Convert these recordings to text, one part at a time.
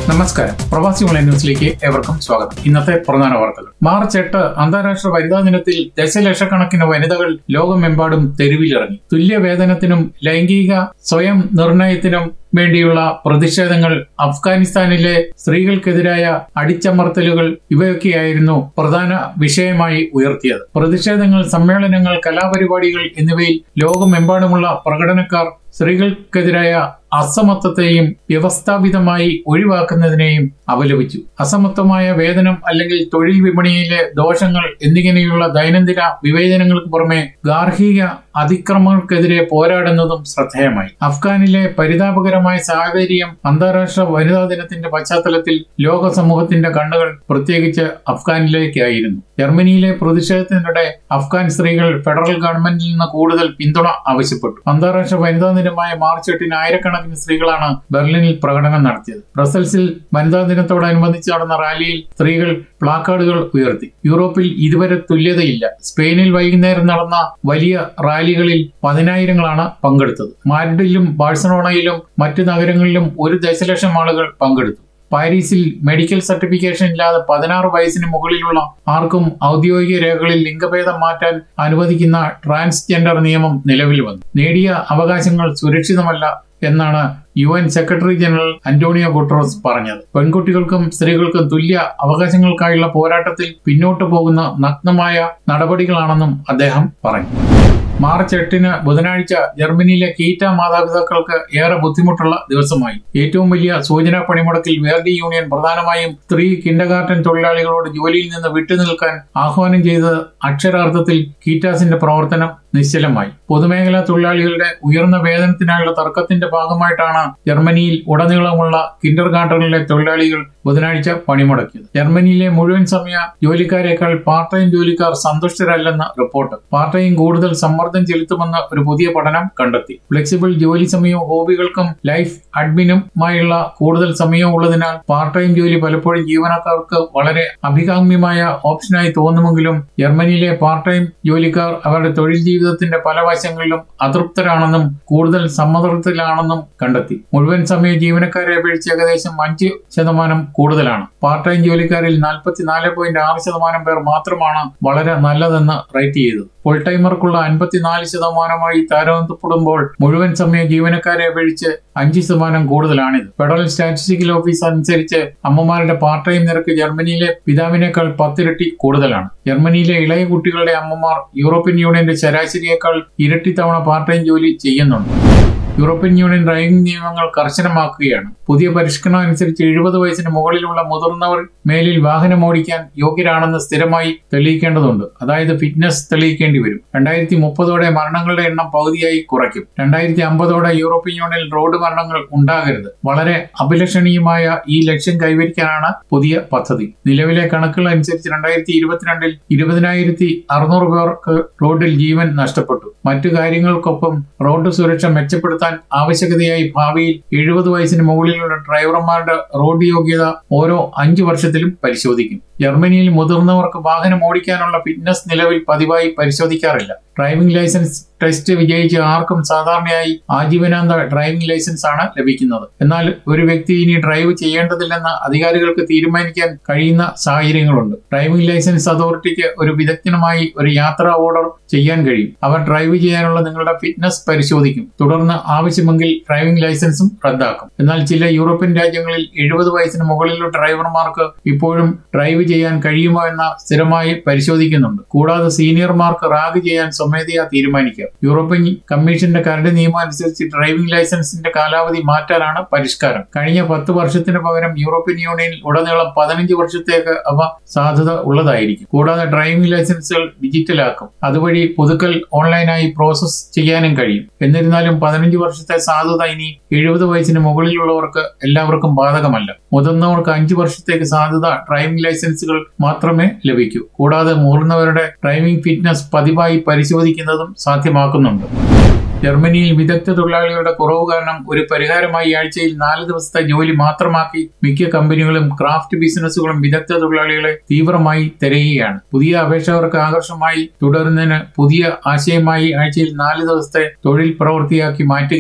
നമസ്കാരം പ്രവാസി ഓൺലൈൻ ന്യൂസിലേക്ക് ഏവർക്കും സ്വാഗതം ഇന്നത്തെ പ്രധാന വാർത്തകൾ മാർച്ച് എട്ട് അന്താരാഷ്ട്ര വനിതാ ദിനത്തിൽ ദശലക്ഷക്കണക്കിന് വനിതകൾ ലോകമെമ്പാടും തെരുവിലിറങ്ങി തുല്യ വേതനത്തിനും ലൈംഗിക സ്വയം നിർണയത്തിനും വേണ്ടിയുള്ള പ്രതിഷേധങ്ങൾ അഫ്ഗാനിസ്ഥാനിലെ സ്ത്രീകൾക്കെതിരായ അടിച്ചമർത്തലുകൾ ഇവയൊക്കെയായിരുന്നു പ്രധാന വിഷയമായി ഉയർത്തിയത് പ്രതിഷേധങ്ങൾ സമ്മേളനങ്ങൾ കലാപരിപാടികൾ എന്നിവയിൽ ലോകമെമ്പാടുമുള്ള പ്രകടനക്കാർ സ്ത്രീകൾക്കെതിരായ അസമത്വത്തെയും വ്യവസ്ഥാപിതമായി ഒഴിവാക്കുന്നതിനെയും അപലപിച്ചു അസമത്വമായ വേതനം അല്ലെങ്കിൽ തൊഴിൽ വിപണിയിലെ ദോഷങ്ങൾ എന്നിങ്ങനെയുള്ള ദൈനംദിന വിവേചനങ്ങൾക്ക് പുറമെ ഗാർഹിക അതിക്രമങ്ങൾക്കെതിരെ പോരാടുന്നതും ശ്രദ്ധേയമായി അഫ്ഗാനിലെ പരിതാപകരമായ സാഹചര്യം അന്താരാഷ്ട്ര വനിതാ ദിനത്തിന്റെ പശ്ചാത്തലത്തിൽ ലോക സമൂഹത്തിന്റെ കണ്ണുകൾ പ്രത്യേകിച്ച് അഫ്ഗാനിലേക്കായിരുന്നു ജർമ്മനിയിലെ പ്രതിഷേധത്തിനിടെ അഫ്ഗാൻ സ്ത്രീകൾ ഫെഡറൽ ഗവൺമെന്റിൽ നിന്ന് കൂടുതൽ പിന്തുണ ആവശ്യപ്പെട്ടു അന്താരാഷ്ട്ര വനിതാ ദിനമായ മാർച്ച് എട്ടിന് ആയിരക്കണക്കിന് സ്ത്രീകളാണ് ബെർലിനിൽ പ്രകടനം നടത്തിയത് ബ്രസൽസിൽ വനിതാ ദിനത്തോടനുബന്ധിച്ച് നടന്ന റാലിയിൽ സ്ത്രീകൾ പ്ലാക്കാർഡുകൾ ഉയർത്തി യൂറോപ്പിൽ ഇതുവരെ തുല്യതയില്ല സ്പെയിനിൽ വൈകുന്നേരം നടന്ന വലിയ റാലികളിൽ പതിനായിരങ്ങളാണ് പങ്കെടുത്തത് മാഡ്രിഡിലും ബാഴ്സലോണയിലും മറ്റു നഗരങ്ങളിലും ഒരു ദശലക്ഷം ആളുകൾ പങ്കെടുത്തു പാരീസിൽ മെഡിക്കൽ സർട്ടിഫിക്കേഷൻ ഇല്ലാതെ പതിനാറ് വയസ്സിന് മുകളിലുള്ള ആർക്കും ഔദ്യോഗിക രേഖകളിൽ ലിംഗഭേദം മാറ്റാൻ അനുവദിക്കുന്ന ട്രാൻസ്ജെൻഡർ നിയമം നിലവിൽ വന്നു നേടിയ അവകാശങ്ങൾ സുരക്ഷിതമല്ല എന്നാണ് U N secretary general Antonio Guterres പറഞ്ഞത് പെൺകുട്ടികൾക്കും സ്ത്രീകൾക്കും തുല്യ അവകാശങ്ങൾക്കായുള്ള പോരാട്ടത്തിൽ പിന്നോട്ടു പോകുന്ന നഗ്നമായ നടപടികളാണെന്നും അദ്ദേഹം പറഞ്ഞു മാർച്ച് എട്ടിന് ബുധനാഴ്ച ജർമ്മനിയിലെ കീറ്റ മാതാപിതാക്കൾക്ക് ഏറെ ബുദ്ധിമുട്ടുള്ള ദിവസമായി ഏറ്റവും വലിയ സൂചനാ പണിമുടക്കിൽ വേർഡി യൂണിയൻ പ്രധാനമായും സ്ത്രീ കിൻഡർഗാർട്ടൻ തൊഴിലാളികളോട് ജോലിയിൽ നിന്ന് വിട്ടുനിൽക്കാൻ ആഹ്വാനം ചെയ്തത് അക്ഷരാർത്ഥത്തിൽ കീറ്റാസിന്റെ പ്രവർത്തനം നിശ്ചലമായി പൊതുമേഖലാ തൊഴിലാളികളുടെ ഉയർന്ന വേതനത്തിനായുള്ള തർക്കത്തിന്റെ ഭാഗമായിട്ടാണ് ജർമ്മനിയിൽ ഉടനീളമുള്ള കിൻഡർ ഗാർട്ടനിലെ തൊഴിലാളികൾ ബുധനാഴ്ച പണിമുടക്കിയത് ജർമ്മനിയിലെ മുഴുവൻ സമയ ജോലിക്കാരേക്കാൾ പാർട്ട് ടൈം ജോലിക്കാർ സന്തുഷ്ടരല്ലെന്ന റിപ്പോർട്ട് പാർട്ട് ടൈം കൂടുതൽ സമ്മർദ്ദം ചെലുത്തുമെന്ന് ഒരു പുതിയ പഠനം കണ്ടെത്തി ഫ്ലെക്സിബിൾ ജോലി സമയവും ഹോബികൾക്കും ലൈഫ് അഡ്മിനുമായുള്ള കൂടുതൽ സമയവും ഉള്ളതിനാൽ പാർട്ട് ടൈം ജോലി പലപ്പോഴും ജീവനക്കാർക്ക് വളരെ അഭികാമ്യമായ ഓപ്ഷനായി തോന്നുമെങ്കിലും ജർമ്മനിയിലെ പാർട്ട് ടൈം ജോലിക്കാർ അവരുടെ തൊഴിൽ ജീവിതത്തിന്റെ പല വശങ്ങളിലും അതൃപ്തരാണെന്നും കൂടുതൽ സമ്മർദ്ദത്തിലാണെന്നും കണ്ടെത്തി മുഴുവൻ സമയ ജീവനക്കാരെ അപേക്ഷിച്ച് ഏകദേശം അഞ്ച് ശതമാനം കൂടുതലാണ് പാർട്ട് ടൈം ജോലിക്കാരിൽ നാൽപ്പത്തിനാല് പോയിന്റ് ആറ് ശതമാനം പേർ മാത്രമാണ് വളരെ നല്ലതെന്ന് റേറ്റ് ചെയ്തത് ഫുൾ ടൈമർക്കുള്ള അൻപത്തിനാല് ശതമാനമായി താരതമ്യപ്പെടുമ്പോൾ മുഴുവൻ സമയ ജീവനക്കാരെ അപേക്ഷിച്ച് അഞ്ച് ശതമാനം കൂടുതലാണിത് ഫെഡറൽ സ്റ്റാറ്റിസ്റ്റിക്കൽ ഓഫീസ് അനുസരിച്ച് അമ്മമാരുടെ പാർട്ട് ടൈം നിരക്ക് ജർമ്മനിയിലെ പിതാവിനേക്കാൾ പത്തിരട്ടി കൂടുതലാണ് ജർമ്മനിയിലെ ഇളയ കുട്ടികളുടെ അമ്മമാർ യൂറോപ്യൻ യൂണിയന്റെ ശരാശരിയേക്കാൾ ഇരട്ടി തവണ പാർട്ട് ടൈം ജോലി ചെയ്യുന്നുണ്ട് യൂറോപ്യൻ യൂണിയൻ ഡ്രൈവിംഗ് നിയമങ്ങൾ കർശനമാക്കുകയാണ് പുതിയ പരിഷ്കരണം അനുസരിച്ച് എഴുപത് വയസ്സിന് മുകളിലുള്ള മുതിർന്നവർ മേലിൽ വാഹനം ഓടിക്കാൻ യോഗ്യരാണെന്ന് സ്ഥിരമായി തെളിയിക്കേണ്ടതുണ്ട് അതായത് ഫിറ്റ്നസ് തെളിയിക്കേണ്ടി വരും രണ്ടായിരത്തി മുപ്പതോടെ മരണങ്ങളുടെ എണ്ണം പകുതിയായി കുറയ്ക്കും രണ്ടായിരത്തി അമ്പതോടെ യൂറോപ്യൻ യൂണിയനിൽ റോഡ് മരണങ്ങൾ ഉണ്ടാകരുത് വളരെ അഭിലഷണീയമായ ഈ ലക്ഷ്യം കൈവരിക്കാനാണ് പുതിയ പദ്ധതി നിലവിലെ കണക്കുകൾ അനുസരിച്ച് രണ്ടായിരത്തി ഇരുപത്തിരണ്ടിൽ ഇരുപതിനായിരത്തി അറുന്നൂറ് പേർക്ക് റോഡിൽ ജീവൻ നഷ്ടപ്പെട്ടു മറ്റു കാര്യങ്ങൾക്കൊപ്പം റോഡ് സുരക്ഷ മെച്ചപ്പെടുത്താൻ ആവശ്യകതയായി ഭാവിയിൽ എഴുപത് വയസ്സിന് മുകളിലുള്ള ഡ്രൈവർമാരുടെ റോഡ് യോഗ്യത ഓരോ അഞ്ചു വർഷത്തിലും പരിശോധിക്കും ജർമ്മനിയിൽ മുതിർന്നവർക്ക് വാഹനം ഓടിക്കാനുള്ള ഫിറ്റ്നസ് നിലവിൽ പതിവായി പരിശോധിക്കാറില്ല ഡ്രൈവിംഗ് ലൈസൻസ് ടെസ്റ്റ് വിജയിച്ച് ആർക്കും സാധാരണയായി ആജീവനാന്ത ഡ്രൈവിംഗ് ലൈസൻസ് ആണ് ലഭിക്കുന്നത് എന്നാൽ ഒരു വ്യക്തി ഇനി ഡ്രൈവ് ചെയ്യേണ്ടതില്ലെന്ന് അധികാരികൾക്ക് തീരുമാനിക്കാൻ കഴിയുന്ന സാഹചര്യങ്ങളുണ്ട് ഡ്രൈവിംഗ് ലൈസൻസ് അതോറിറ്റിക്ക് ഒരു വിദഗ്ധനുമായി ഒരു യാത്രാ ഓർഡർ ചെയ്യാൻ കഴിയും അവർ ഡ്രൈവ് ചെയ്യാനുള്ള നിങ്ങളുടെ ഫിറ്റ്നസ് പരിശോധിക്കും തുടർന്ന് ആവശ്യമെങ്കിൽ ഡ്രൈവിംഗ് ലൈസൻസും റദ്ദാക്കും എന്നാൽ ചില യൂറോപ്യൻ രാജ്യങ്ങളിൽ എഴുപത് വയസ്സിന് മുകളിലുള്ള ഡ്രൈവർമാർക്ക് ഇപ്പോഴും ഡ്രൈവ് ചെയ്യാൻ കഴിയുമോ എന്ന സ്ഥിരമായി പരിശോധിക്കുന്നുണ്ട് കൂടാതെ സീനിയർമാർക്ക് റാഗ് ചെയ്യാൻ സ്വമേധയാ തീരുമാനിക്കാം യൂറോപ്യൻ കമ്മീഷന്റെ കരട് നിയമം അനുസരിച്ച് ഡ്രൈവിംഗ് ലൈസൻസിന്റെ കാലാവധി മാറ്റാനാണ് പരിഷ്കാരം കഴിഞ്ഞ പത്ത് വർഷത്തിന് പകരം യൂറോപ്യൻ യൂണിയനിൽ ഉടനീളം പതിനഞ്ച് വർഷത്തേക്ക് അവ സാധ്യത ഉള്ളതായിരിക്കും കൂടാതെ ഡ്രൈവിംഗ് ലൈസൻസുകൾ ഡിജിറ്റലാക്കും അതുവഴി പുതുക്കൽ ഓൺലൈനായി പ്രോസസ് ചെയ്യാനും കഴിയും എന്നിരുന്നാലും പതിനഞ്ച് വർഷത്തെ സാധ്യത ഇനി എഴുപത് വയസ്സിന് മുകളിലുള്ളവർക്ക് എല്ലാവർക്കും ബാധകമല്ല മുതിർന്നവർക്ക് അഞ്ച് വർഷത്തേക്ക് സാധ്യത ഡ്രൈവിംഗ് ലൈസൻസുകൾ മാത്രമേ ലഭിക്കൂ കൂടാതെ മുതിർന്നവരുടെ ഡ്രൈവിംഗ് ഫിറ്റ്നസ് പതിവായി പരിശോധിക്കുന്നതും സാധ്യമാക്കുന്നുണ്ട് ജർമ്മനിയിൽ വിദഗ്ധ തൊഴിലാളികളുടെ കുറവ് കാരണം ഒരു പരിഹാരമായി ആഴ്ചയിൽ നാല് ദിവസത്തെ ജോലി മാത്രമാക്കി മിക്ക കമ്പനികളും ക്രാഫ്റ്റ് ബിസിനസ്സുകളും വിദഗ്ധ തൊഴിലാളികളെ തീവ്രമായി തിരയുകയാണ് പുതിയ അപേക്ഷകർക്ക് ആകർഷമായി തുടരുന്നതിന് പുതിയ ആശയമായി ആഴ്ചയിൽ നാല് ദിവസത്തെ തൊഴിൽ പ്രവൃത്തിയാക്കി മാറ്റുകയാണ്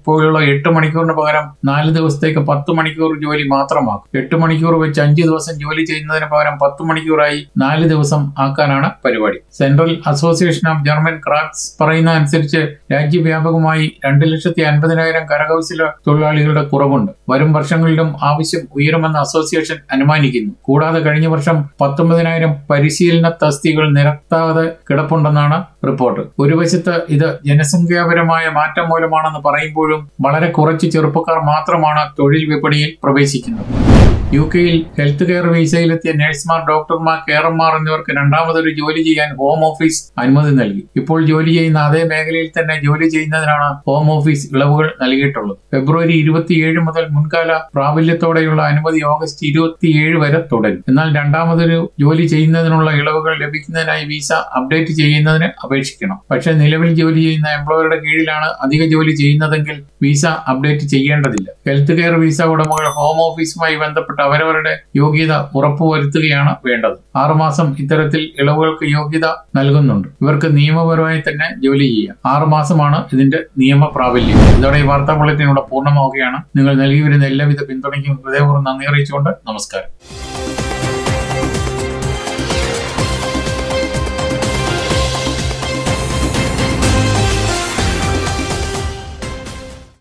ഇപ്പോഴുള്ള എട്ട് മണിക്കൂറിന് പകരം നാല് ദിവസത്തേക്ക് പത്ത് മണിക്കൂർ ജോലി മാത്രമാക്കും എട്ട് മണിക്കൂർ വെച്ച് അഞ്ച് ദിവസം ജോലി ചെയ്യുന്നതിന് പകരം പത്ത് മണിക്കൂറായി നാല് ദിവസം ആക്കാനാണ് പരിപാടി central association of German crafts പറയുന്ന അനുസരിച്ച് രാജ്യവ്യാപകമായി രണ്ട് ലക്ഷത്തി അൻപതിനായിരം കരകൗശല തൊഴിലാളികളുടെ കുറവുണ്ട് വരും വർഷങ്ങളിലും ആവശ്യം ഉയരുമെന്ന് അസോസിയേഷൻ അനുമാനിക്കുന്നു കൂടാതെ കഴിഞ്ഞ വർഷം പത്തൊമ്പതിനായിരം പരിശീലന തസ്തികൾ നിരത്താതെ കിടപ്പുണ്ടെന്നാണ് റിപ്പോർട്ട് ഒരു വശത്ത് ഇത് ജനസംഖ്യാപരമായ മാറ്റം മൂലമാണെന്ന് പറയുമ്പോഴും വളരെ കുറച്ച് ചെറുപ്പക്കാർ മാത്രമാണ് തൊഴിൽ വിപണിയിൽ പ്രവേശിക്കുന്നത് യു കെയിൽ ഹെൽത്ത് കെയർ വിസയിലെത്തിയ നഴ്സുമാർ ഡോക്ടർമാർ കെയർമാർ എന്നിവർക്ക് രണ്ടാമതൊരു ജോലി ചെയ്യാൻ ഹോം ഓഫീസ് അനുമതി നൽകി ഇപ്പോൾ ജോലി ചെയ്യുന്ന അതേ മേഖലയിൽ തന്നെ ജോലി ചെയ്യുന്നതിനാണ് ഹോം ഓഫീസ് ഇളവുകൾ നൽകിയിട്ടുള്ളത് ഫെബ്രുവരി ഇരുപത്തിയേഴ് മുതൽ മുൻകാല പ്രാബല്യത്തോടെയുള്ള അനുമതി ഓഗസ്റ്റ് ഇരുപത്തിയേഴ് വരെ തുടരും എന്നാൽ രണ്ടാമതൊരു ജോലി ചെയ്യുന്നതിനുള്ള ഇളവുകൾ ലഭിക്കുന്നതിനായി വിസ അപ്ഡേറ്റ് ചെയ്യുന്നതിന് അപേക്ഷിക്കണം പക്ഷേ നിലവിൽ ജോലി ചെയ്യുന്ന എംപ്ലോയറുടെ കീഴിലാണ് അധിക ജോലി ചെയ്യുന്നതെങ്കിൽ വിസ അപ്ഡേറ്റ് ചെയ്യേണ്ടതില്ല ഹെൽത്ത് കെയർ വിസ ഉടമകൾ ഹോം ഓഫീസുമായി ബന്ധപ്പെട്ട് അവരവരുടെ യോഗ്യത ഉറപ്പുവരുത്തുകയാണ് വേണ്ടത് ആറുമാസം ഇത്തരത്തിൽ ഇളവുകൾക്ക് യോഗ്യത നൽകുന്നുണ്ട് ഇവർക്ക് നിയമപരമായി തന്നെ ജോലി ചെയ്യാം ആറുമാസമാണ് ഇതിന്റെ നിയമ പ്രാബല്യം ഇതോടെ ഈ വാർത്താ ബുള്ളറ്റിൻ ഇവിടെ പൂർണ്ണമാവുകയാണ് നിങ്ങൾ നൽകി വരുന്ന എല്ലാവിധ പിന്തുണയ്ക്കും ഹൃദയപൂർവ്വം നന്ദി അറിയിച്ചുകൊണ്ട് നമസ്കാരം